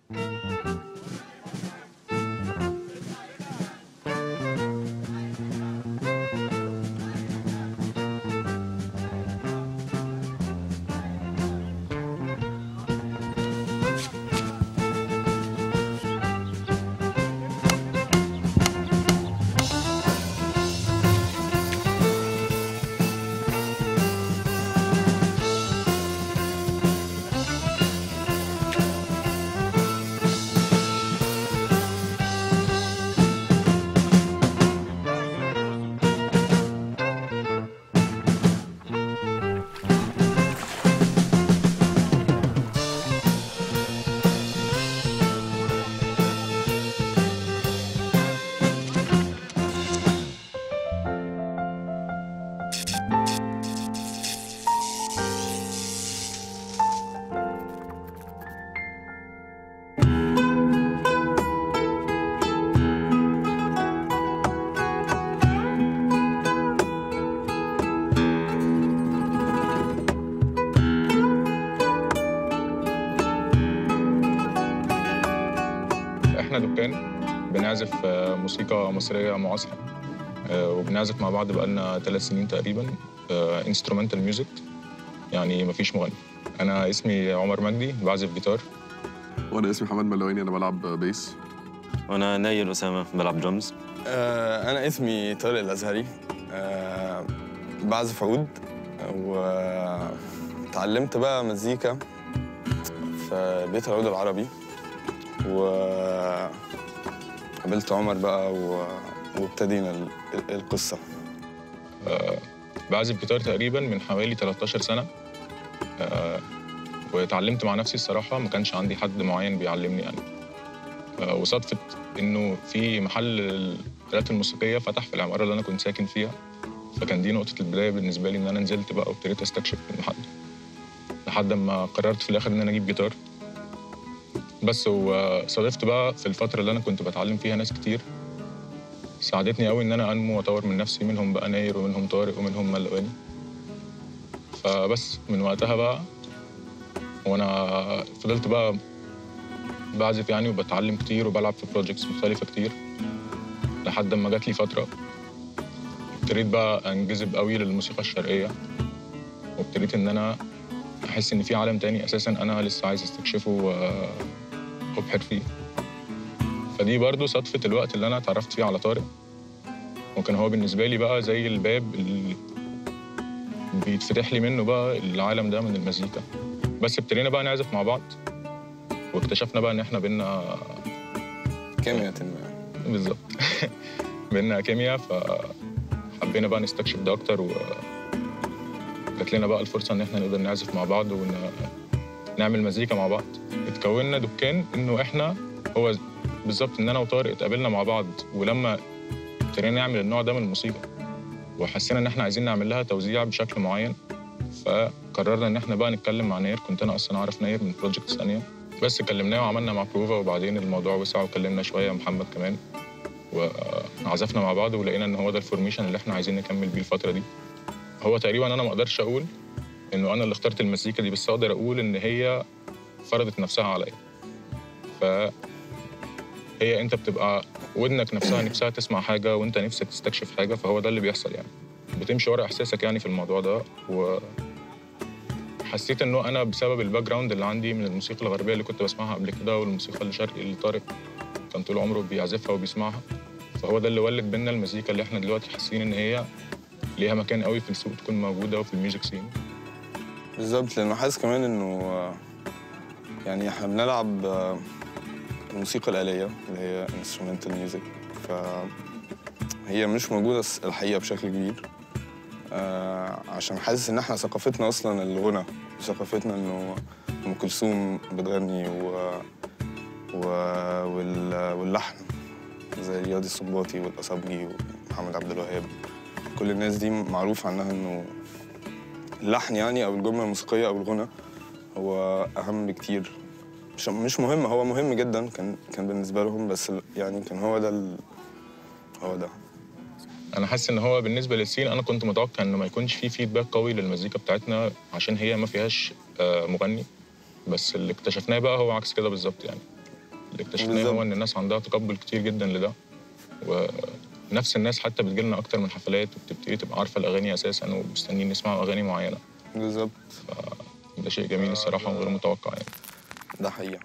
احنا دكان بنعزف آه، موسيقى مصرية معاصرة آه، وبنعزف مع بعض بقالنا ثلاث سنين تقريبا انسترومنتال ميوزك يعني مفيش مغني انا اسمي عمر مجدي بعزف جيتار وانا اسمي محمد ملواني انا بلعب بيس وانا نايل اسامه بلعب درمز آه، أنا اسمي طارق الأزهري آه، بعزف عود وتعلمت بقى مزيكا في بيت العود العربي وقابلت عمر بقى و... وابتدينا ال- ال- القصة بعزف جيتار تقريبا من حوالي 13 سنة آه، واتعلمت مع نفسي الصراحة ما كانش عندي حد معين بيعلمني يعني آه، وصدفة إنه في محل الآلات الموسيقية فتح في العمارة اللي أنا كنت ساكن فيها فكان دي نقطة البداية بالنسبة لي إن أنا نزلت بقى وابتديت أستكشف في المحل لحد ما قررت في الآخر إن أنا أجيب جيتار بس وصادفت بقى في الفترة اللي أنا كنت بتعلم فيها ناس كتير ساعدتني قوي ان انا انمو واطور من نفسي منهم بقى ناير ومنهم طارق ومنهم ملواني فبس من وقتها بقى وانا فضلت بقى بعزف يعني وبتعلم كتير وبلعب في بروجكتس مختلفه كتير لحد ما جات لي فتره ابتديت بقى انجذب قوي للموسيقى الشرقيه وابتديت ان انا احس ان في عالم تاني اساسا انا لسه عايز استكشفه و- وابحر فيه فدي برضو صدفة الوقت اللي أنا اتعرفت فيه على طارق وكان هو بالنسبة لي بقى زي الباب اللي بيتفتح لي منه بقى العالم ده من المزيكا بس ابتدينا بقى نعزف مع بعض واكتشفنا بقى إن إحنا بينا كيمياء ما بالظبط بينا كيمياء فحبينا بقى نستكشف ده أكتر و جات لنا بقى الفرصة إن إحنا نقدر نعزف مع بعض ونعمل مزيكا مع بعض اتكوننا دكان إنه إحنا هو بالظبط ان انا وطارق اتقابلنا مع بعض ولما ابتدينا نعمل النوع ده من الموسيقى وحسينا ان احنا عايزين نعمل لها توزيع بشكل معين فقررنا ان احنا بقى نتكلم مع ناير كنت انا اصلا اعرف ناير من بروجكتس ثانيه بس كلمناه وعملنا مع بروفا وبعدين الموضوع وسع وكلمنا شويه محمد كمان وعزفنا مع بعض ولقينا ان هو ده الفورميشن اللي احنا عايزين نكمل بيه الفتره دي هو تقريبا انا ما اقدرش اقول انه انا اللي اخترت المزيكا دي بس اقدر اقول ان هي فرضت نفسها عليا ف هي انت بتبقى ودنك نفسها نفسها تسمع حاجه وانت نفسك تستكشف حاجه فهو ده اللي بيحصل يعني بتمشي ورا احساسك يعني في الموضوع ده و حسيت انه انا بسبب الباك جراوند اللي عندي من الموسيقى الغربيه اللي كنت بسمعها قبل كده والموسيقى الشرقي اللي طارق كان طول عمره بيعزفها وبيسمعها فهو ده اللي ولد بينا المزيكا اللي احنا دلوقتي حاسين ان هي ليها مكان قوي في السوق تكون موجوده وفي الميوزك سين بالظبط لأنه حاسس كمان إنه آه، يعني إحنا بنلعب آه، الموسيقى الآلية اللي هي instrumental music فهي مش موجودة الس- الحقيقة بشكل كبير آه، عشان حاسس إن إحنا ثقافتنا أصلا الغنى ثقافتنا إنه أم كلثوم بتغني و... و... وال... واللحن زي رياض السنباطي والأصابجي ومحمد عبد الوهاب كل الناس دي معروف عنها إنه اللحن يعني أو الجملة الموسيقية أو الغنى هو أهم بكتير مش مش مهم هو مهم جدا كان كان بالنسبه لهم بس ال- يعني كان هو ده ال... هو ده انا حاسس ان هو بالنسبه للسين انا كنت متوقع انه ما يكونش فيه فيدباك قوي للمزيكا بتاعتنا عشان هي ما فيهاش آه، مغني بس اللي اكتشفناه بقى هو عكس كده بالظبط يعني اللي اكتشفناه بالظبط. هو ان الناس عندها تقبل كتير جدا لده ونفس الناس حتى بتجي لنا اكتر من حفلات وبتبتدي تبقى عارفه الاغاني اساسا ومستنيين يسمعوا اغاني معينه بالظبط ده شيء جميل الصراحه وغير متوقع يعني ده حقيقة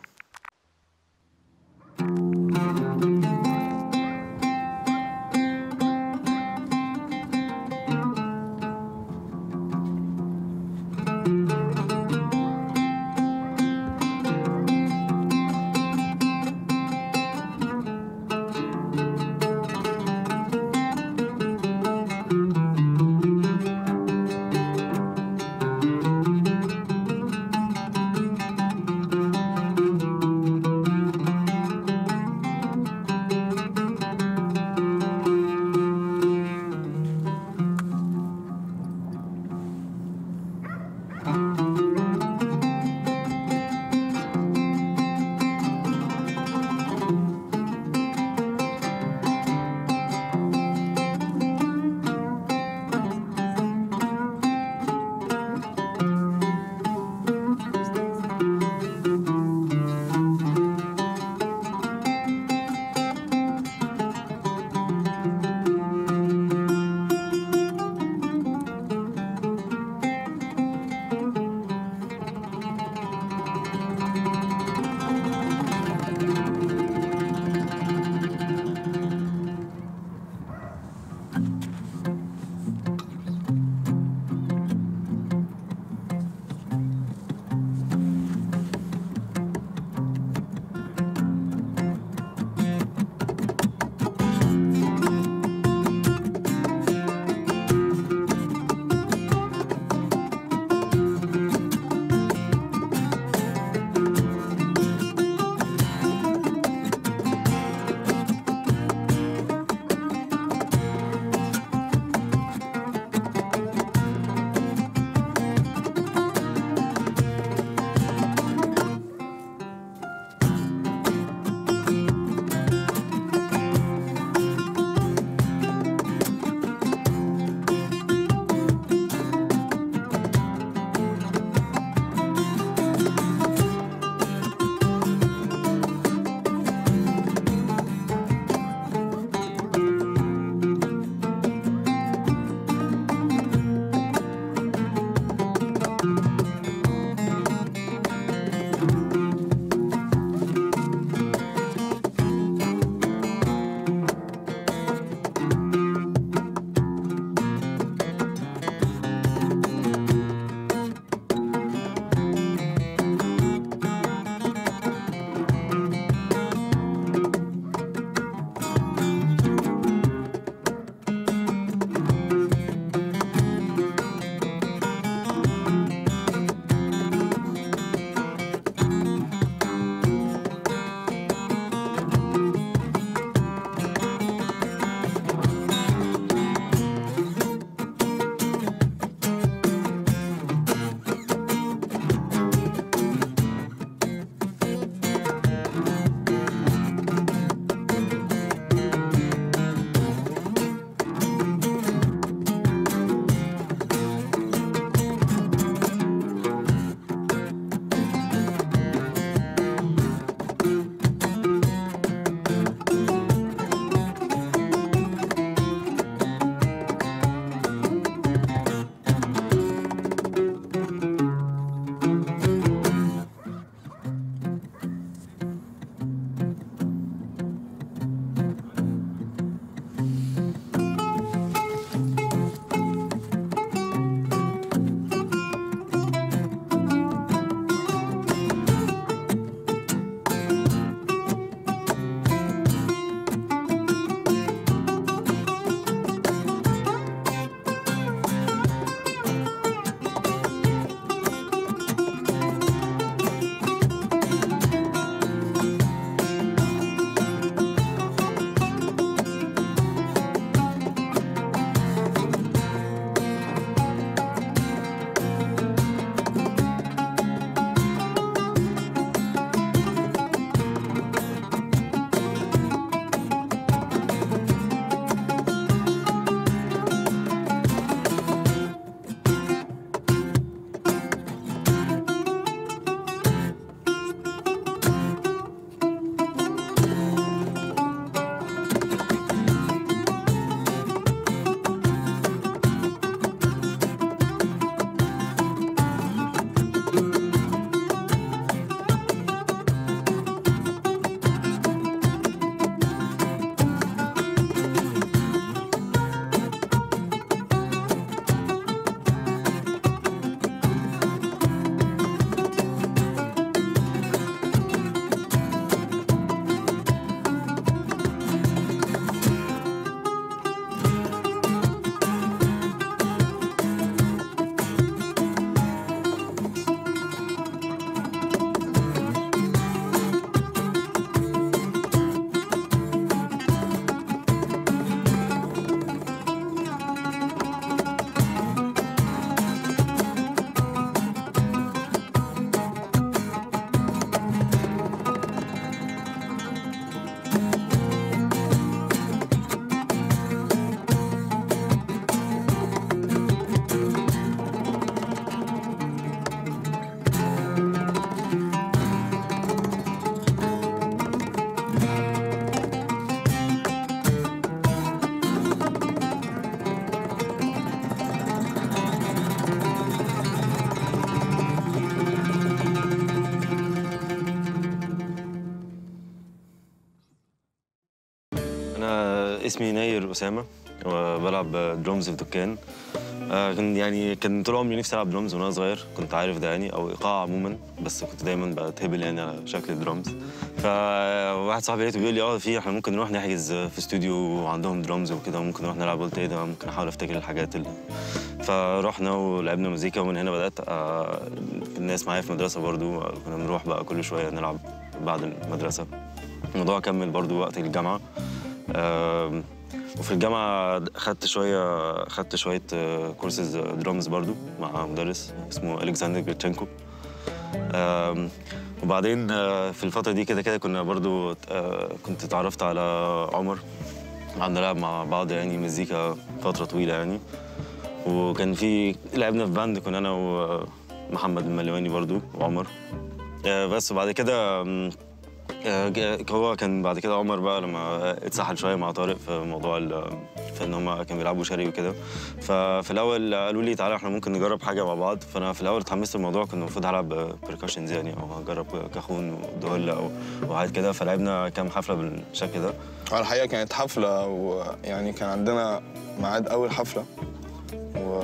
اسمي ناير أسامة وبلعب درمز في دكان آه، كان يعني كان طول عمري نفسي العب درمز وانا صغير كنت عارف ده يعني او ايقاع عموما بس كنت دايما بتهبل يعني على شكل درمز فواحد صاحبي لقيته بيقول لي اه في احنا ممكن نروح نحجز في استوديو عندهم درمز وكده ممكن نروح نلعب قلت ايه ده ممكن احاول افتكر الحاجات اللي فرحنا ولعبنا مزيكا ومن هنا بدات آه، الناس معايا في المدرسه برضو آه، كنا بنروح بقى كل شويه نلعب بعد المدرسه الموضوع كمل برضو وقت الجامعه آم، وفي الجامعة خدت شوية خدت شوية كورسز درامز برضو مع مدرس اسمه ألكسندر جريتشенكو آم، وبعدين آه، في الفترة دي كده كده كنا برضو آه، كنت اتعرفت على عمر قعدنا نلعب مع بعض يعني مزيكا فترة طويلة يعني وكان في لعبنا في باند كنا أنا ومحمد المليواني برضو وعمر آه، بس وبعد كده آم، آه، جا- هو كان بعد كده عمر بقى لما اتسحل شويه مع طارق في موضوع ال- في ان هم كانوا بيلعبوا شرقي وكده ففي الاول قالوا لي تعالى احنا ممكن نجرب حاجه مع بعض فانا في الاول اتحمست الموضوع كنت المفروض هلعب بركاشنز يعني او هجرب كاخون ودول او وحاجات كده فلعبنا كام حفله بالشكل ده هو الحقيقة كانت حفلة ويعني كان عندنا ميعاد أول حفلة و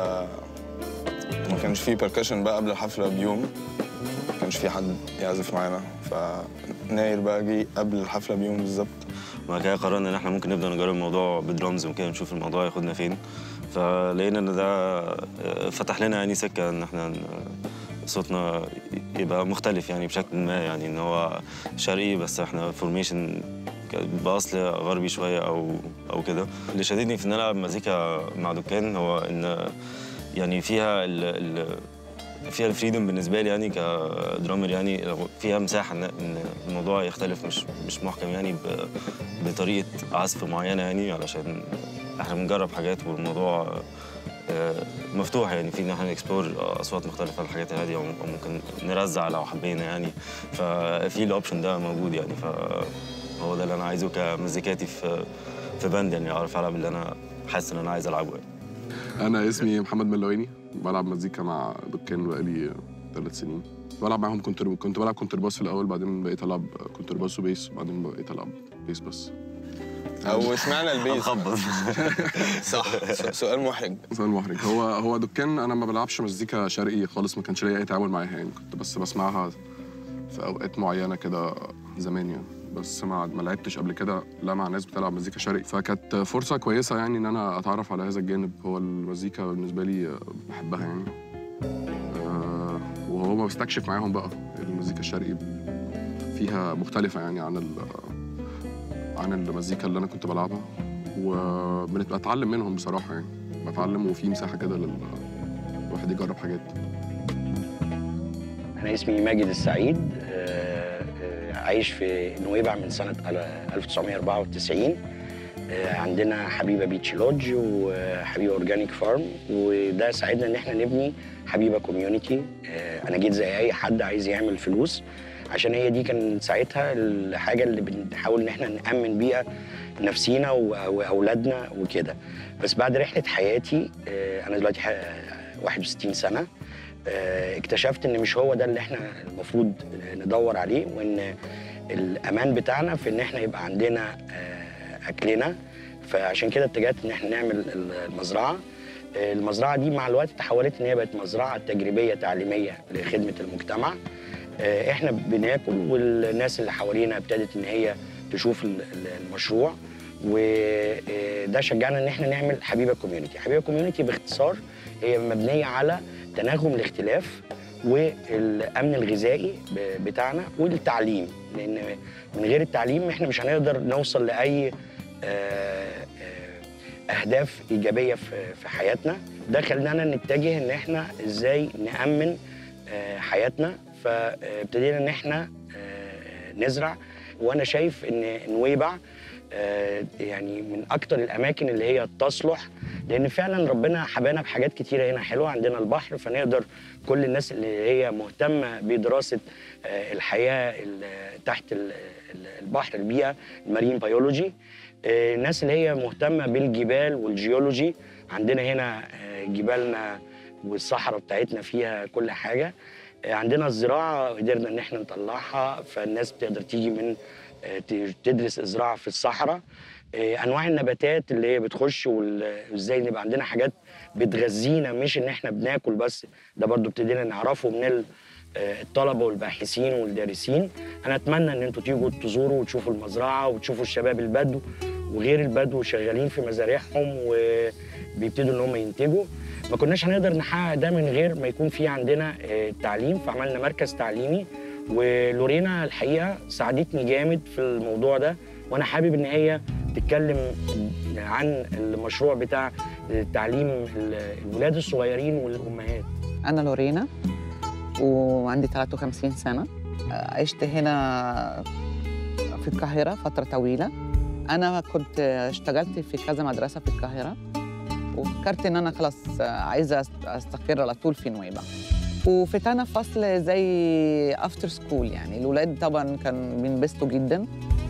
ما كانش فيه بركشن بقى قبل الحفلة بيوم ما كانش في حد يعزف معانا فناير بقى جه قبل الحفلة بيوم بالظبط وبعد كده قررنا ان احنا ممكن نبدا نجرب الموضوع بدرامز وكده نشوف الموضوع ياخدنا فين فلقينا ان ده آه، فتح لنا يعني سكه ان احنا ن- صوتنا يبقى مختلف يعني بشكل ما يعني ان هو شرقي بس احنا فورميشن باصل غربي شويه او او كده اللي شددني في ان أنا العب مزيكا مع دكان هو ان يعني فيها ال ال فيها الفريدم بالنسبه لي يعني كدرامر يعني لو فيها مساحه ان إن الموضوع يختلف مش مش محكم يعني ب- بطريقه عزف معينه يعني علشان احنا بنجرب حاجات والموضوع آه، مفتوح يعني في ان احنا نكسبلور اصوات مختلفه الحاجات الهاديه او أو ممكن نرزع لو حبينا يعني ففي الاوبشن ده موجود يعني فهو ده اللي انا عايزه كمزيكاتي في في باند يعني اعرف العب اللي انا حاسس ان انا عايز العبه يعني انا اسمي محمد ملواني بلعب مزيكا مع دكان بقالي ثلاث سنين بلعب معاهم كنت كنت بلعب كونترباس في الاول بعدين بقيت العب كونترباس وبيس بعدين بقيت العب بيس بس أو اشمعنى البيس هنخبط صح س- سؤال محرج سؤال محرج هو هو دكان انا ما بلعبش مزيكا شرقي خالص ما كانش ليا اي تعامل معاها يعني كنت بس بسمعها في اوقات معينه كده زمان يعني بس ما ما لعبتش قبل كده لا مع ناس بتلعب مزيكا شرقي فكانت فرصه كويسه يعني ان انا اتعرف على هذا الجانب هو المزيكا بالنسبه لي آه، بحبها يعني آه، وهو ما بستكشف معاهم بقى المزيكا الشرقي فيها مختلفه يعني عن ال عن المزيكا اللي انا كنت بلعبها وبنبقى اتعلم منهم بصراحه يعني بتعلم وفي مساحه كده لل الواحد يجرب حاجات أنا اسمي ماجد السعيد آه، آه، عايش في نويبع من سنة ال- 1994 آه، عندنا حبيبة بيتش لودج وحبيبة أورجانيك فارم وده ساعدنا إن احنا نبني حبيبة كوميونيتي أنا جيت زي أي حد عايز يعمل فلوس عشان هي دي كان ساعتها الحاجة اللي بنحاول إن احنا نأمن بيها نفسينا و- وأولادنا وكده بس بعد رحلة حياتي آه، أنا دلوقتي ح- 61 سنة آه، اكتشفت ان مش هو ده اللي احنا المفروض ندور عليه وان الامان بتاعنا في ان احنا يبقى عندنا آه، اكلنا فعشان كده اتجهت ان احنا نعمل المزرعه آه، المزرعه دي مع الوقت تحولت ان هي بقت مزرعه تجريبيه تعليميه لخدمه المجتمع آه، احنا بناكل والناس اللي حوالينا ابتدت ان هي تشوف ال- ال- المشروع وده شجعنا ان احنا نعمل حبيبه كوميونتي حبيبه كوميونتي باختصار هي مبنيه على تناغم الاختلاف والامن الغذائي ب- بتاعنا والتعليم لان من غير التعليم احنا مش هنقدر نوصل لاي آه، آه، اهداف ايجابيه في في حياتنا ده خلانا نتجه ان احنا ازاي نامن آه، حياتنا فابتدينا ان احنا آه، نزرع وانا شايف ان نويبع آه، يعني من اكتر الاماكن اللي هي تصلح لان فعلا ربنا حبانا بحاجات كتيره هنا حلوه عندنا البحر فنقدر كل الناس اللي هي مهتمه بدراسه آه، الحياه ال- تحت ال- ال- البحر البيئه المارين بيولوجي آه، الناس اللي هي مهتمه بالجبال والجيولوجي عندنا هنا آه، جبالنا والصحراء بتاعتنا فيها كل حاجه آه، عندنا الزراعه قدرنا ان احنا نطلعها فالناس بتقدر تيجي من آه، ت- تدرس الزراعه في الصحراء آه، انواع النباتات اللي هي بتخش وال- وازاي نبقى عندنا حاجات بتغذينا مش ان احنا بناكل بس ده برضو ابتدينا نعرفه من ال- آه، الطلبه والباحثين والدارسين انا اتمنى ان انتوا تيجوا تزوروا وتشوفوا المزرعه وتشوفوا الشباب البدو وغير البدو شغالين في مزارعهم وبيبتدوا ان هم ينتجوا ما كناش هنقدر نحقق ده من غير ما يكون في عندنا آه، تعليم فعملنا مركز تعليمي ولورينا الحقيقه ساعدتني جامد في الموضوع ده وانا حابب ان هي تتكلم عن المشروع بتاع تعليم الولاد الصغيرين والامهات أنا لورينا وعندي 53 سنة عشت هنا في القاهرة فترة طويلة أنا كنت اشتغلت في كذا مدرسة في القاهرة وفكرت إن أنا خلاص عايزة أستقر على طول في نويبع وفتحنا فصل زي افتر سكول يعني الولاد طبعا كانوا بينبسطوا جدا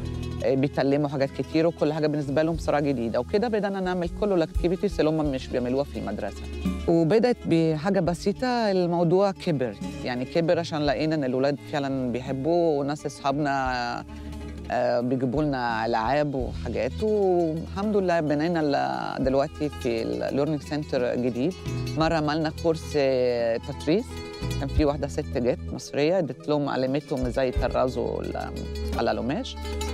بيتعلموا حاجات كتير وكل حاجه بالنسبه لهم صراحه جديده وكده بدأنا نعمل كل الاكتيفيتيز اللي هم مش بيعملوها في المدرسه وبدأت بحاجه بسيطه الموضوع كبر يعني كبر عشان لقينا ان الولاد فعلا بيحبوه وناس اصحابنا آه، بيجيبوا لنا العاب وحاجات والحمد لله بنينا ال- دلوقتي في الليرنينج سنتر جديد مره عملنا كورس آه، تطريز كان في واحده ست جت مصريه ادت لهم علمتهم ازاي يطرزوا ال- على القماش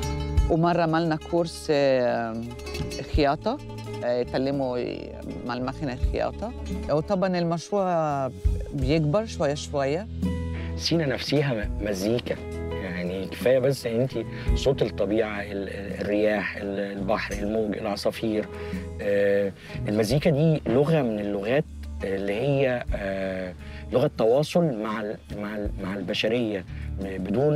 ومره عملنا كورس آه، خياطه آه، يتعلموا ي- مع الماكينه الخياطه وطبعا المشروع بيكبر شويه شويه سينا نفسيها مزيكا يعني كفايه بس ان انت صوت الطبيعه ال- الرياح ال- البحر الموج العصافير آه، المزيكا دي لغه من اللغات اللي هي آه، لغه تواصل مع ال- مع ال- مع البشريه بدون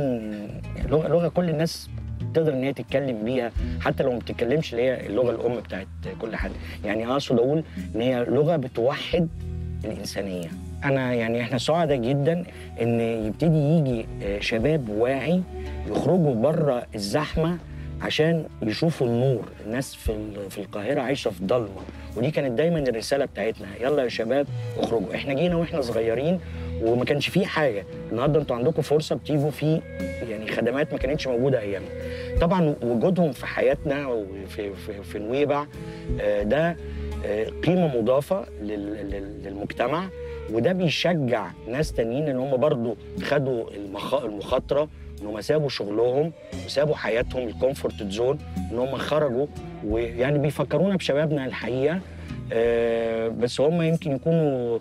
لغه لغه كل الناس تقدر ان هي تتكلم بيها حتى لو ما بتتكلمش اللي هي اللغه الام بتاعت كل حد يعني اقصد اقول ان هي لغه بتوحد الانسانيه انا يعني احنا سعداء جدا ان يبتدي يجي آه، شباب واعي يخرجوا بره الزحمه عشان يشوفوا النور الناس في ال- في القاهره عايشه في ضلمه ودي كانت دايما الرساله بتاعتنا يلا يا شباب اخرجوا احنا جينا واحنا صغيرين وما كانش فيه حاجه النهارده انتوا عندكم فرصه بتيجوا في يعني خدمات ما كانتش موجوده ايامنا طبعا وجودهم في حياتنا وفي في, في نويبع آه، ده آه، قيمه مضافه لل- لل- للمجتمع وده بيشجع ناس تانيين ان هم برضو خدوا المخ... المخاطره ان هم سابوا شغلهم وسابوا حياتهم الكومفورت زون ان هم خرجوا ويعني بيفكرونا بشبابنا الحقيقه آه بس هم يمكن يكونوا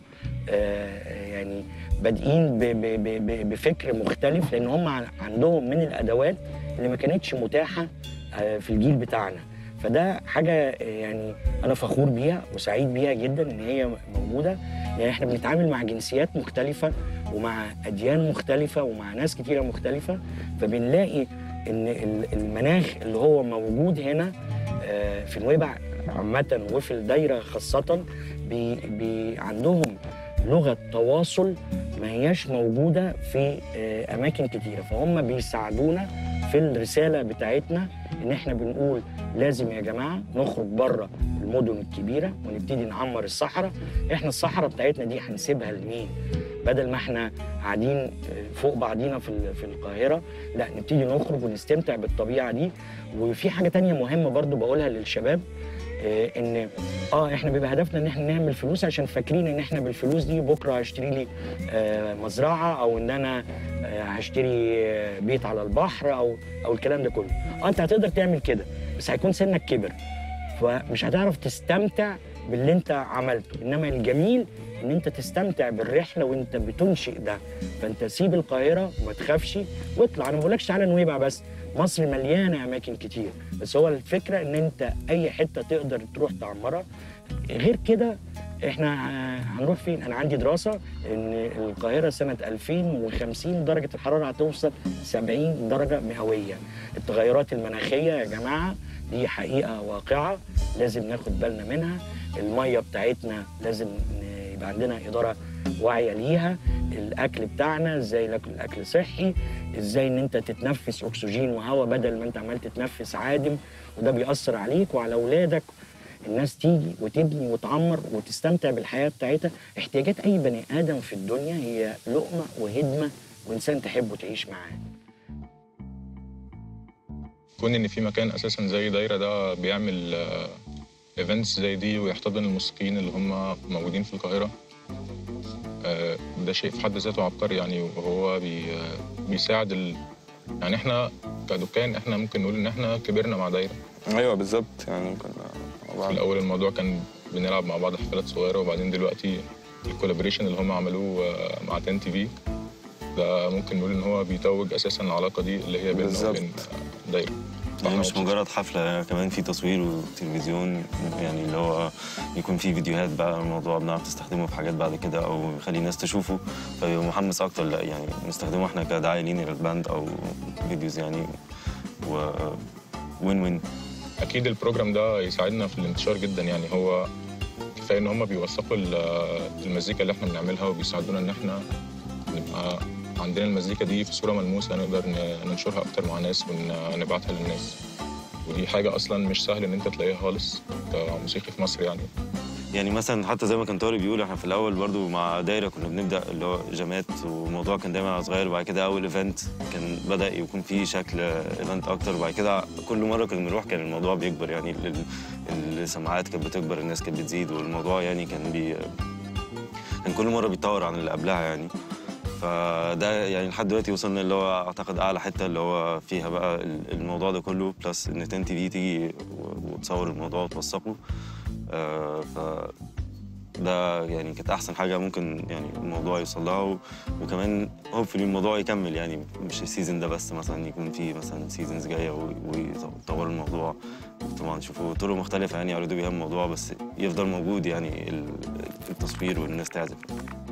آه يعني بادئين ب... ب... ب... ب... بفكر مختلف لان هم ع- عندهم من الادوات اللي ما كانتش متاحه آه في الجيل بتاعنا فده حاجه آه، يعني انا فخور بيها وسعيد بيها جدا ان هي موجوده يعني احنا بنتعامل مع جنسيات مختلفة ومع أديان مختلفة ومع ناس كتيرة مختلفة فبنلاقي إن ال- المناخ اللي هو موجود هنا آه، في نويبع عامة وفي الدايرة خاصة بي بي عندهم لغة تواصل ما هياش موجودة في آه، أماكن كتيرة فهم بيساعدونا في الرسالة بتاعتنا إن إحنا بنقول لازم يا جماعة نخرج بره المدن الكبيرة ونبتدي نعمر الصحراء احنا الصحراء بتاعتنا دي هنسيبها لمين بدل ما احنا قاعدين فوق بعضينا في ال- في القاهره لا نبتدي نخرج ونستمتع بالطبيعه دي وفي حاجه تانية مهمه برضو بقولها للشباب آه، ان اه احنا بيبقى هدفنا ان احنا نعمل فلوس عشان فاكرين ان احنا بالفلوس دي بكره هشتري لي آه، مزرعه او ان انا آه، هشتري آه، بيت على البحر او او الكلام ده كله اه انت هتقدر تعمل كده بس هيكون سنك كبر فمش هتعرف تستمتع باللي انت عملته انما الجميل ان انت تستمتع بالرحله وانت بتنشئ ده فانت سيب القاهره وما تخافش واطلع انا ما بقولكش تعالى نويبع بس مصر مليانه اماكن كتير بس هو الفكره ان انت اي حته تقدر تروح تعمرها غير كده احنا هنروح فين انا عندي دراسه ان القاهره سنه 2050 درجه الحراره هتوصل 70 درجه مئويه التغيرات المناخيه يا جماعه دي حقيقه واقعه لازم ناخد بالنا منها الميه بتاعتنا لازم ن- يبقى عندنا اداره واعيه ليها الاكل بتاعنا ازاي ناكل اكل صحي ازاي ان انت تتنفس اكسجين وهواء بدل ما انت عمال تتنفس عادم وده بيأثر عليك وعلى اولادك الناس تيجي وتبني وتعمر وتستمتع بالحياه بتاعتها احتياجات اي بني ادم في الدنيا هي لقمه وهدمه وانسان تحبه تعيش معاه كون ان في مكان اساسا زي دايره ده بيعمل ايفنتس زي دي ويحتضن الموسيقيين اللي هم موجودين في القاهره آه، ده شيء في حد ذاته عبقري يعني وهو بي آه، بيساعد ال... يعني احنا كدكان احنا ممكن نقول ان احنا كبرنا مع دايره ايوه بالظبط يعني كنا مع في بعض. الاول الموضوع كان بنلعب مع بعض حفلات صغيره وبعدين دلوقتي الكولابوريشن اللي هم عملوه آه، مع 10 تي في ده ممكن نقول ان هو بيتوج اساسا العلاقه دي اللي هي بيننا بالظبط. وبين آه، دايره يعني فإحنا مش مبسوطين. مجرد حفلة كمان في تصوير وتلفزيون يعني اللي هو يكون في فيديوهات بقى الموضوع بنعرف نستخدمه في حاجات بعد كده او يخلي الناس تشوفه فيبقى محمس اكتر لا يعني نستخدمه احنا كدعاية لينا للباند او فيديوز يعني و وين وين اكيد البروجرام ده يساعدنا في الانتشار جدا يعني هو كفايه ان هم بيوثقوا ال- المزيكا اللي احنا بنعملها وبيساعدونا ان احنا نبقى عندنا المزيكا دي في صوره ملموسه نقدر ن- ننشرها اكتر مع ناس ونبعتها للناس ودي حاجه اصلا مش سهل ان انت تلاقيها خالص كموسيقي في مصر يعني يعني مثلا حتى زي ما كان طارق بيقول احنا في الاول برضو مع دايره كنا بنبدا اللي هو جامات والموضوع كان دايما على صغير وبعد كده اول ايفنت كان بدا يكون فيه شكل ايفنت اكتر وبعد كده كل مره كنا بنروح كان الموضوع بيكبر يعني ال- ال- السماعات كانت بتكبر الناس كانت بتزيد والموضوع يعني كان بي كان كل مره بيتطور عن اللي قبلها يعني فده يعني لحد دلوقتي وصلنا اللي هو اعتقد اعلى حته اللي هو فيها بقى ال- الموضوع ده كله بلس ان 10 تي في تيجي و- وتصور الموضوع وتوثقه آه، ف ده يعني كانت احسن حاجه ممكن يعني الموضوع يوصل لها و- وكمان هوبفلي الموضوع يكمل يعني مش السيزون ده بس مثلا يكون في مثلا سيزونز جايه و- ويطوروا الموضوع طبعا شوفوا طرق مختلفه يعني يعرضوا بيها الموضوع بس يفضل موجود يعني ال- التصوير والناس تعزف